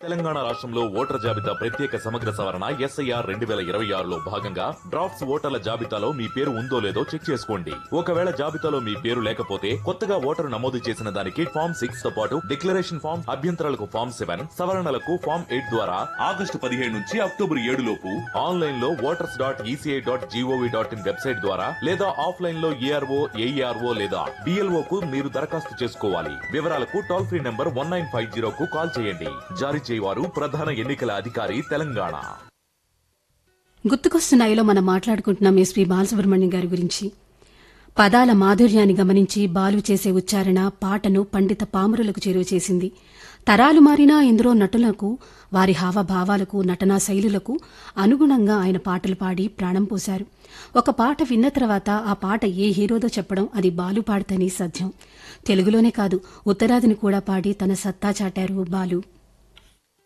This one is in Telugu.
తెలంగాణ రాష్ట్రంలో ఓటర్ జాబితా ప్రత్యేక సమగ్ర సవరణ ఎస్ఐఆర్ రెండు వేల ఇరవై ఆరులో భాగంగా డ్రాఫ్ట్స్ ఓటర్ల జాబితాలో మీ పేరు ఉందో లేదో చెక్ చేసుకోండి ఒకవేళ జాబితాలో మీ పేరు లేకపోతే కొత్తగా ఓటరు నమోదు చేసిన దానికి ఫామ్ సిక్స్ తో పాటు డిక్లరేషన్ ఫామ్ అభ్యంతరాలకు ఫామ్ సెవెన్ సవరణలకు ఫామ్ ఎయిట్ ద్వారా ఆగస్టు పదిహేడు నుంచి అక్టోబర్ ఏడు లోపు ఆన్లైన్ లో voters dot ECI dot GOV dot in website ద్వారా లేదా ఆఫ్లైన్ లో ఏఆర్ఓ ఏఈఆర్ఓ లేదా డిఎల్ఓ కు మీరు దరఖాస్తు చేసుకోవాలి వివరాలకు toll free number one nine five zero కు కాల్ చేయండి జారీ చేయవారు ప్రధాన ఎన్నికల అధికారి తెలంగాణ గుర్తుకొస్తున్నాయిలో మనం మాట్లాడుకుంటున్నాం ఎస్పి బాలసుబ్రహ్మణ్యం గారి గురించి పదాల మాధుర్యాన్ని గమనించి బాలు చేసే ఉచ్చారణ పాటను పండిత పామరులకు చేరువ చేసింది తరాలు మారినా ఇందులో నటులకు వారి హావభావాలకు నటనా శైలులకు అనుగుణంగా ఆయన పాటలు పాడి ప్రాణం పోశారు ఒక పాట విన్న తర్వాత ఆ పాట ఏ హీరోదో చెప్పడం అది బాలు పాడితేనే సత్యం తెలుగులోనే కాదు ఉత్తరాదిని కూడా పాడి తన సత్తా చాటారు బాలు